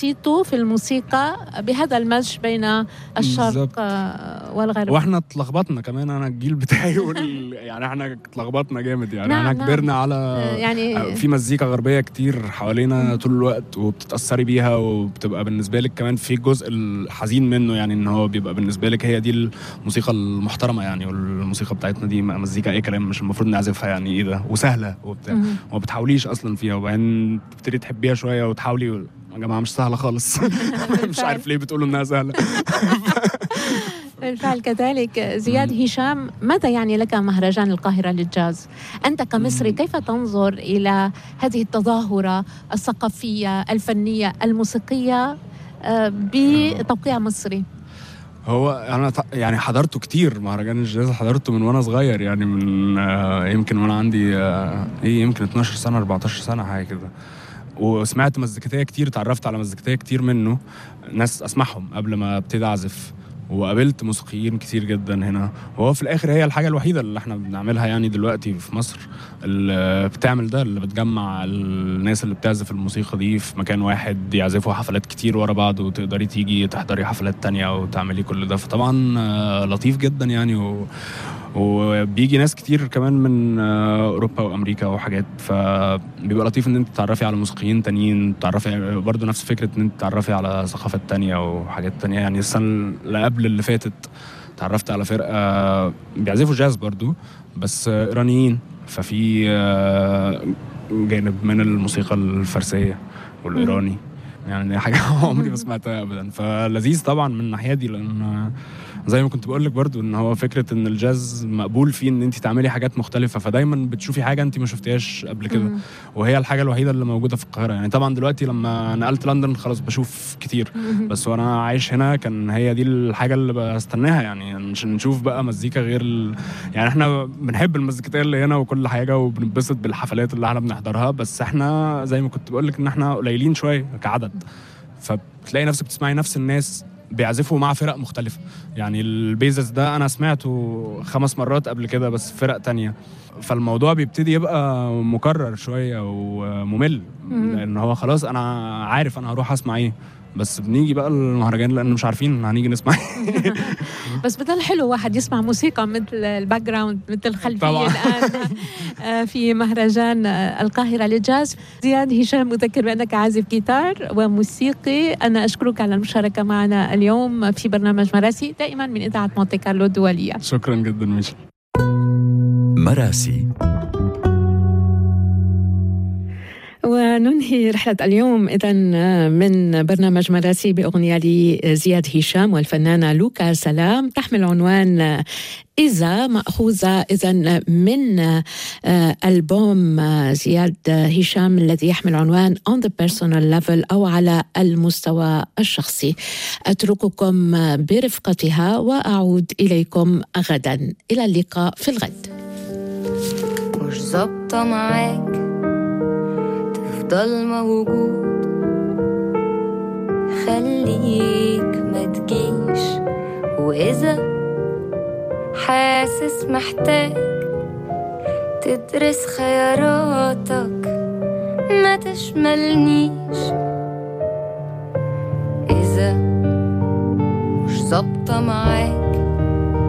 تخطيطه في الموسيقى بهذا المزج بين الشرق بالظبط. آه، والغرب واحنا اتلخبطنا كمان انا الجيل بتاعي وال... يعني احنا اتلخبطنا جامد يعني نعم، احنا نعم. كبرنا آه، على يعني في مزيكا غربيه كتير حوالينا طول الوقت وبتتاثري بيها وبتبقى بالنسبه لك كمان في الجزء الحزين منه يعني ان هو بيبقى بالنسبه لك هي دي الموسيقى المحترمه يعني والموسيقى بتاعتنا دي مزيكا اي كلام مش المفروض نعزفها يعني ايه ده وسهله وبتاع مم. وما بتحاوليش اصلا فيها وبعدين تبتدي تحبيها شويه وتحاولي يا جماعه مش سهله خالص مش عارف ليه بتقولوا انها سهله بالفعل كذلك زياد هشام ماذا يعني لك مهرجان القاهرة للجاز؟ أنت كمصري كيف تنظر إلى هذه التظاهرة الثقافية الفنية الموسيقية آه، بتوقيع مصري هو انا ط- يعني حضرته كتير مهرجان الجاز حضرته من وانا صغير يعني من آه، يمكن وانا عندي آه، ايه يمكن 12 سنه 14 سنه حاجه كده وسمعت مزيكتيه كتير اتعرفت على مزيكتيه كتير منه ناس اسمعهم قبل ما ابتدي اعزف وقابلت موسيقيين كتير جدا هنا وهو في الاخر هي الحاجه الوحيده اللي احنا بنعملها يعني دلوقتي في مصر اللي بتعمل ده اللي بتجمع الناس اللي بتعزف الموسيقى دي في مكان واحد يعزفوا حفلات كتير ورا بعض وتقدري تيجي تحضري حفلات تانية وتعملي كل ده فطبعا آه، لطيف جدا يعني و وبيجي ناس كتير كمان من آه، اوروبا وامريكا وحاجات فبيبقى لطيف ان انت تتعرفي على موسيقيين تانيين تعرفي برضه نفس فكره ان انت تتعرفي على ثقافات تانية وحاجات تانية يعني السنه اللي قبل اللي فاتت تعرفت على فرقه بيعزفوا جاز برضه بس آه، ايرانيين ففي آه، جانب من الموسيقى الفارسيه والايراني يعني دي حاجه عمري ما سمعتها ابدا فلذيذ طبعا من الناحيه دي لان زي ما كنت بقول لك برضو ان هو فكره ان الجاز مقبول فيه ان انت تعملي حاجات مختلفه فدايما بتشوفي حاجه انت ما شفتيهاش قبل كده مم. وهي الحاجه الوحيده اللي موجوده في القاهره يعني طبعا دلوقتي لما نقلت لندن خلاص بشوف كتير مم. بس وانا عايش هنا كان هي دي الحاجه اللي بستناها يعني عشان نشوف بقى مزيكا غير ال... يعني احنا بنحب المزيكتيه اللي هنا وكل حاجه وبننبسط بالحفلات اللي احنا بنحضرها بس احنا زي ما كنت بقول لك ان احنا قليلين شويه كعدد فبتلاقي نفسك بتسمعي نفس الناس بيعزفوا مع فرق مختلفة يعني البيزس ده أنا سمعته خمس مرات قبل كده بس في فرق تانية فالموضوع بيبتدي يبقى مكرر شوية وممل مم. لأن هو خلاص أنا عارف أنا هروح أسمع إيه بس بنيجي بقى المهرجان لأن مش عارفين هنيجي نسمع إيه. بس بدل حلو واحد يسمع موسيقى مثل الباك جراوند مثل الخلفيه طبعاً. الان آه، في مهرجان آه، القاهره للجاز زياد هشام مذكر بانك عازف جيتار وموسيقي انا اشكرك على المشاركه معنا اليوم في برنامج مراسي دائما من اذاعه مونتي كارلو الدوليه شكرا جدا ميشا مراسي وننهي رحلة اليوم إذا من برنامج مراسي بأغنية لزياد هشام والفنانة لوكا سلام تحمل عنوان إذا مأخوذة إذا من آه، ألبوم آه، زياد هشام الذي يحمل عنوان On the Personal Level أو على المستوى الشخصي أترككم برفقتها وأعود إليكم غدا إلى اللقاء في الغد مش ظابطة معاك تفضل موجود خليك ما تجيش وإذا حاسس محتاج تدرس خياراتك ما تشملنيش إذا مش ظابطة معاك